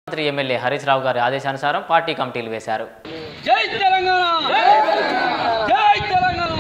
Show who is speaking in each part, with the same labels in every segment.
Speaker 1: మంత్రి ఎమ్మెల్యే హరీష్ రావు గారి ఆదేశానుసారం పార్టీ కమిటీలు వేశారు
Speaker 2: జై తెలంగాణ జై తెలంగాణ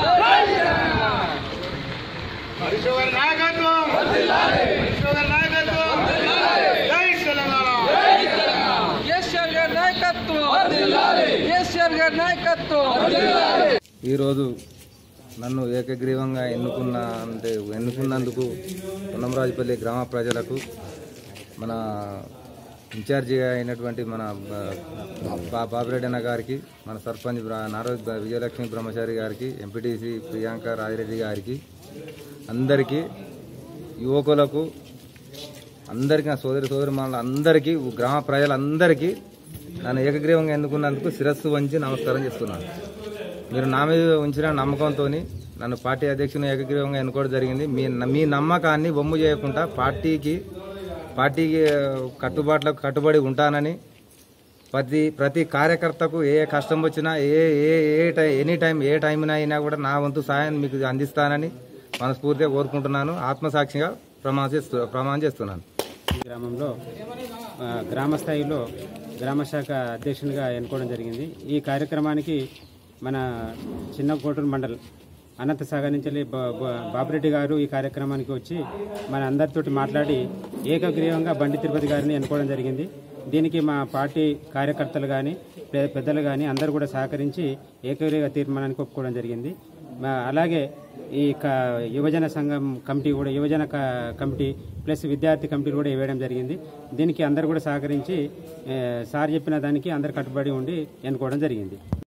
Speaker 3: హరిశోగర్ నాయకత్వం హరిశోగర్ నాయకత్వం జై తెలంగాణ
Speaker 2: కేసీఆర్ గారి నాయకత్వం కేసీఆర్ గారి నాయకత్వం
Speaker 4: ఈరోజు నన్ను ఏకగ్రీవంగా ఎన్నుకున్న అంటే ఎన్నుకున్నందుకు పొన్నంరాజుపల్లి గ్రామ ప్రజలకు మన ఇన్ఛార్జిగా అయినటువంటి మన బా- బాపిరెడ్డి అన్న గారికి మన సర్పంచ్ బ్ర- నారో విజయలక్ష్మి బ్రహ్మచారి గారికి ఎంపీటీసీ ప్రియాంక రాజిరెడ్డి గారికి అందరికీ యువకులకు అందరికీ నా సోదరి సోదరి అందరికీ గ్రామ ప్రజలందరికీ నన్ను ఏకగ్రీవంగా ఎన్నుకున్నందుకు శిరస్సు వంచి నమస్కారం చేస్తున్నాను మీరు నా మీద ఉంచిన నమ్మకంతో నన్ను పార్టీ అధ్యక్షుని ఏకగ్రీవంగా ఎన్నుకోవడం జరిగింది మీ మీ నమ్మకాన్ని బొమ్ము చేయకుండా పార్టీకి పార్టీకి కట్టుబాట్లకు కట్టుబడి ఉంటానని ప్రతి ప్రతి కార్యకర్తకు ఏ కష్టం వచ్చినా ఏ ఏ ఏ టై ఎనీ టైం ఏ టైం అయినా కూడా నా వంతు సాయం మీకు అందిస్తానని మనస్ఫూర్తిగా కోరుకుంటున్నాను ఆత్మసాక్షిగా ప్రమాణ చేస్తూ ప్రమాణం చేస్తున్నాను
Speaker 5: ఈ గ్రామంలో ఆ, గ్రామ స్థాయిలో గ్రామ శాఖ అధ్యక్షునిగా ఎన్నుకోవడం జరిగింది ఈ కార్యక్రమానికి మన చిన్న కోటూరు మండల్ అనంత సాగర్ నుంచి వెళ్ళి బా- బా- బాపిరెడ్డి గారు ఈ కార్యక్రమానికి వచ్చి మన అందరితోటి మాట్లాడి ఏకగ్రీవంగా బండి తిరుపతి గారిని ఎన్నుకోవడం జరిగింది దీనికి మా పార్టీ కార్యకర్తలు కానీ పెద్దలు కానీ అందరూ కూడా సహకరించి ఏకగ్రీవ తీర్మానానికి ఒప్పుకోవడం జరిగింది మా- అలాగే ఈ క- యువజన సంఘం కమిటీ కూడా యువజన క- కమిటీ ప్లస్ విద్యార్థి కమిటీలు కూడా వేయడం జరిగింది దీనికి అందరు కూడా సహకరించి ఏ, సార్ చెప్పిన దానికి అందరు కట్టుబడి ఉండి ఎన్నుకోవడం జరిగింది